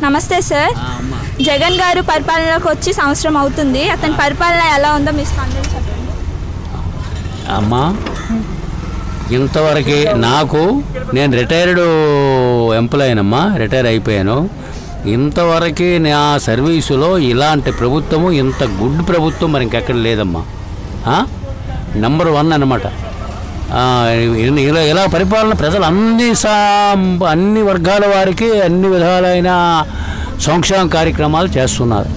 నమస్తే సార్ జగన్ గారు పరిపాలనలోకి వచ్చి సంవత్సరం అవుతుంది అతని పరిపాలన ఎలా ఉందో మీ స్పందన చెప్పండి అమ్మా ఇంతవరకు నాకు నేను రిటైర్డ్ ఎంప్లాయీనమ్మా రిటైర్ అయిపోయాను ఇంతవరకు నా సర్వీసులో ఇలాంటి ప్రభుత్వము ఇంత గుడ్ ప్రభుత్వం మరి ఇంకెక్కడ లేదమ్మా నంబర్ వన్ అనమాట ఇలా ఇలా పరిపాలన ప్రజలు అన్ని సా అన్ని వర్గాల వారికి అన్ని విధాలైన సంక్షేమ కార్యక్రమాలు చేస్తున్నారు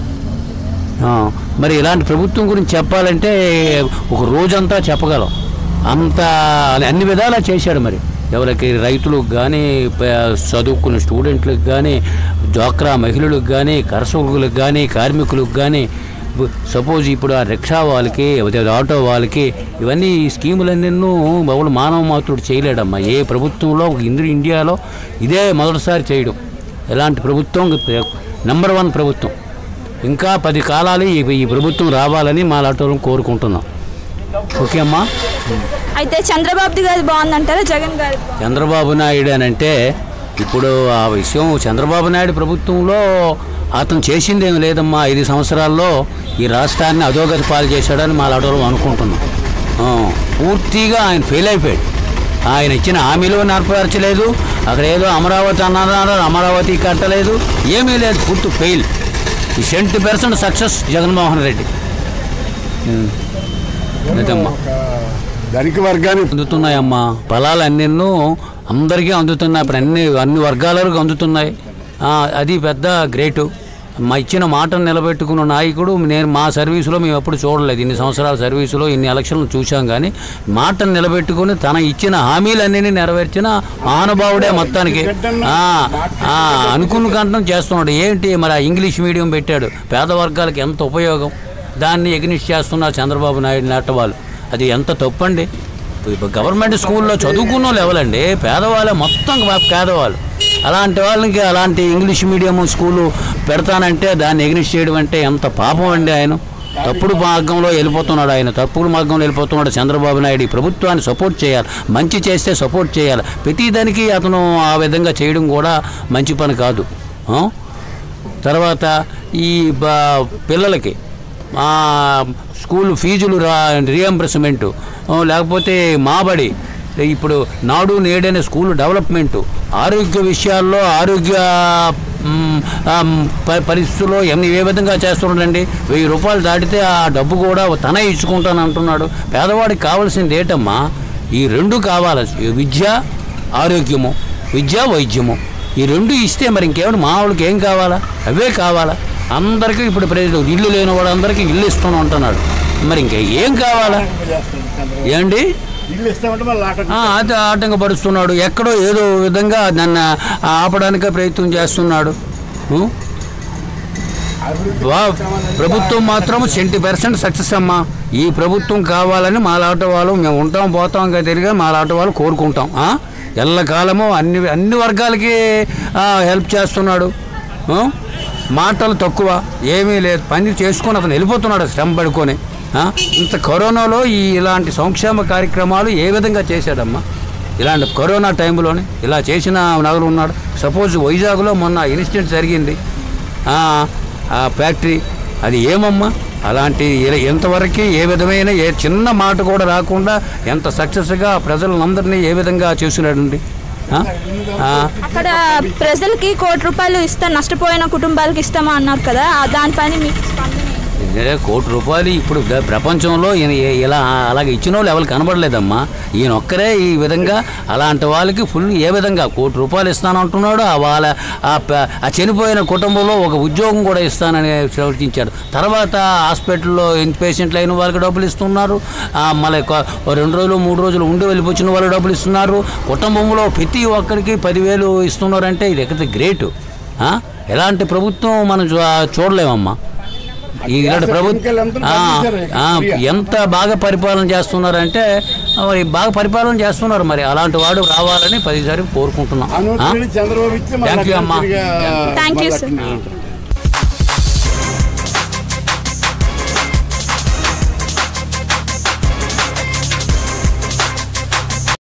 ఆ, మరి ఇలాంటి ప్రభుత్వం గురించి చెప్పాలంటే ఒక రోజంతా చెప్పగలం అంత అన్ని విధాలా చేశాడు మరి ఎవరికి రైతులకు కానీ చదువుకున్న స్టూడెంట్లకు కానీ డ్వాక్రా మహిళలకు కానీ కర్షకులకు కానీ కార్మికులకు కానీ సపోజ్ ఇప్పుడు ఆ రిక్షా వాళ్ళకి అదే ఆటో వాళ్ళకి ఇవన్నీ ఈ స్కీములన్నీ ఎవరు మానవ మాతృడు చేయలేడమ్మా ఏ ప్రభుత్వంలో ఇంద్ర ఇండియాలో ఇదే మొదటిసారి చేయడం ఎలాంటి ప్రభుత్వం నెంబర్ వన్ ప్రభుత్వం ఇంకా పది కాలాలు ఈ ఈ ప్రభుత్వం రావాలని మా లాంటి కోరుకుంటున్నాం ఓకే అమ్మా అయితే చంద్రబాబు గారు బాగుందంటారా జగన్ గారు చంద్రబాబు నాయుడు అని అంటే ఇప్పుడు ఆ విషయం చంద్రబాబు నాయుడు ప్రభుత్వంలో అతను చేసింది ఏమి లేదమ్మా ఐదు సంవత్సరాల్లో ఈ రాష్ట్రాన్ని అధోగతి పాలు చేశాడని మా లాంటి అనుకుంటున్నాం ఆ, పూర్తిగా ఆయన ఫెయిల్ అయిపోయాడు ఆయన ఇచ్చిన హామీలు నెరవేర్చలేదు అక్కడ ఏదో అమరావతి అన్నారు అమరావతి కట్టలేదు ఏమీ లేదు పూర్తి ఫెయిల్ ఈ seventy percent success Jaganmohan Reddy ఉం. అదమ్మా ధనిక వర్గానికి అందుతున్నాయమ్మా ఫలాలు అన్నెన్నో అందరికీ అందుతున్నాయి ఇప్పుడు అన్ని అన్ని వర్గాలకు అందుతున్నాయి ఆ, అది పెద్ద గ్రేటు మా ఇచ్చిన మాటను నిలబెట్టుకున్న నాయకుడు నేను మా సర్వీసులో మేము ఎప్పుడు చూడలేదు ఇన్ని సంవత్సరాల సర్వీసులో ఇన్ని ఎలక్షన్లు చూసాం కానీ మాటను నిలబెట్టుకుని తన ఇచ్చిన హామీలన్నీ నెరవేర్చిన మహానుభావుడే మొత్తానికి ఆ, ఆ, అనుకున్న కంటం చేస్తున్నాడు ఏంటి మరి ఆ ఇంగ్లీష్ మీడియం పెట్టాడు పేద వర్గాలకు ఎంత ఉపయోగం దాన్ని ఎగ్నిస్ట్ చేస్తున్నారు చంద్రబాబు నాయుడు నాట వాళ్ళు అది ఎంత తప్పండి ఇప్పుడు గవర్నమెంట్ స్కూల్లో చదువుకున్న వాళ్ళు ఎవరండి పేదవాళ్ళే మొత్తం పే- పేదవాళ్ళు అలాంటి వాళ్ళకి అలాంటి ఇంగ్లీష్ మీడియం స్కూలు పెడతానంటే దాన్ని ఎగ్నిస్ట్ చేయడం అంటే ఎంత పాపం అండి ఆయన తప్పుడు మార్గంలో వెళ్ళిపోతున్నాడు ఆయన తప్పుడు మార్గంలో వెళ్ళిపోతున్నాడు చంద్రబాబు నాయుడు ఈ ప్రభుత్వాన్ని సపోర్ట్ చేయాలి మంచి చేస్తే సపోర్ట్ చేయాలి ప్రతిదానికి అతను ఆ విధంగా చేయడం కూడా మంచి పని కాదు ఆ? తర్వాత ఈ బ- పిల్లలకి ఆ, స్కూల్ ఫీజులు రా రియంబర్స్మెంటు ఆ, లేకపోతే మాబడి ఇప్పుడు నాడు నేడైన స్కూల్ డెవలప్మెంటు ఆరోగ్య విషయాల్లో ఆరోగ్య మ్, ఆ, ప- పరిస్థితుల్లో ఎన్ని ఏ విధంగా చేస్తున్నాడండి వెయ్యి రూపాయలు దాటితే ఆ డబ్బు కూడా తనే ఇచ్చుకుంటాను అంటున్నాడు పేదవాడికి కావాల్సింది ఏంటమ్మా ఈ రెండు కావాలి విద్య ఆరోగ్యము విద్య వైద్యము ఈ రెండు ఇస్తే మరి ఇంకేమైనా మామూలుకి ఏం కావాలా అవే కావాలా అందరికీ ఇప్పుడు ప్రజలు ఇల్లు లేని వాళ్ళందరికీ ఇల్లు ఇస్తాను అంటున్నాడు మరి ఇంకా ఏం కావాలా ఏండి ఇల్లు ఇస్తామంటే మళ్ళీ ఆట ఆ, అది ఆటంకపరుస్తున్నాడు ఎక్కడో ఏదో విధంగా నన్ను ఆపడానికే ప్రయత్నం చేస్తున్నాడు ఉం? వా ప్రభుత్వం మాత్రం సెంటీ పర్సెంట్ సక్సెస్ అమ్మా ఈ ప్రభుత్వం కావాలని మా లాంటి వాళ్ళు మేము ఉంటాం పోతాం ఇంకా తిరిగి మా లాంటి వాళ్ళు కోరుకుంటాం ఆ? ఎల్లకాలము అన్ని అన్ని వర్గాలకి ఆ, హెల్ప్ చేస్తున్నాడు ఆ? మాటలు తక్కువ ఏమీ లేదు పని చేసుకొని అతను వెళ్ళిపోతున్నాడు శ్రమ పడుకొని ఆ? ఇంత కరోనాలో ఈ ఇలాంటి సంక్షేమ కార్యక్రమాలు ఏ విధంగా చేశాడమ్మా ఇలాంటి కరోనా టైంలోనే ఇలా చేసిన నగరు ఉన్నాడు సపోజ్ వైజాగ్లో మొన్న ఇన్సిడెంట్ జరిగింది ఆ, ఆ ఫ్యాక్టరీ అది ఏమమ్మా అలాంటి ఎ- ఎంతవరకు ఏ విధమైన ఏ చిన్న మాట కూడా రాకుండా ఎంత సక్సెస్గా ప్రజలందరినీ ఏ విధంగా చేస్తున్నాడండి ఆ? ఆ, అక్కడ ప్రజలకి కోటి రూపాయలు ఇస్తా నష్టపోయిన కుటుంబాలకు ఇస్తామా అన్నారు కదా ఆ దానిపైన మీకు స్పందన ఏంటి? ఇదే కోటి రూపాయలు ఇప్పుడు ద- ప్రపంచంలో ఈయన ఏ- ఇలా అలాగే ఇచ్చిన వాళ్ళు ఎవరు కనబడలేదమ్మా ఈయన ఒక్కరే ఈ విధంగా అలాంటి వాళ్ళకి ఫుల్ ఏ విధంగా కోటి రూపాయలు ఇస్తానంటున్నాడు ఆ వాళ్ళ ఆ ప- ఆ చనిపోయిన కుటుంబంలో ఒక ఉద్యోగం కూడా ఇస్తానని ప్రవర్తించాడు తర్వాత హాస్పిటల్లో పేషెంట్లు అయిన వాళ్ళకి డబ్బులు ఇస్తున్నారు ఆ, మళ్ళీ కొ- ఓ రెండు రోజులు మూడు రోజులు ఉండి వెళ్ళిపోయిన వాళ్ళకి డబ్బులు ఇస్తున్నారు కుటుంబంలో ప్రతి ఒక్కరికి పదివేలు ఇస్తున్నారంటే ఇది ఎక్కడ గ్రేటు ఆ? ఎలాంటి ప్రభుత్వం మనం చూ- చూడలేమమ్మా ఈ ఇలాంటి ప్రభుత్వం ఎంత బాగా పరిపాలన చేస్తున్నారంటే ఆ, మరి బాగా పరిపాలన చేస్తున్నారు మరి అలాంటి వాడు రావాలని పదిసారి కోరుకుంటున్నాం ఆ? అనుమతి చంద్రబాబు ఇస్తే Thank you, అమ్మా. తిరిగి Thank you, మళ్ళీ sir. అట్నే ఉంటుంది.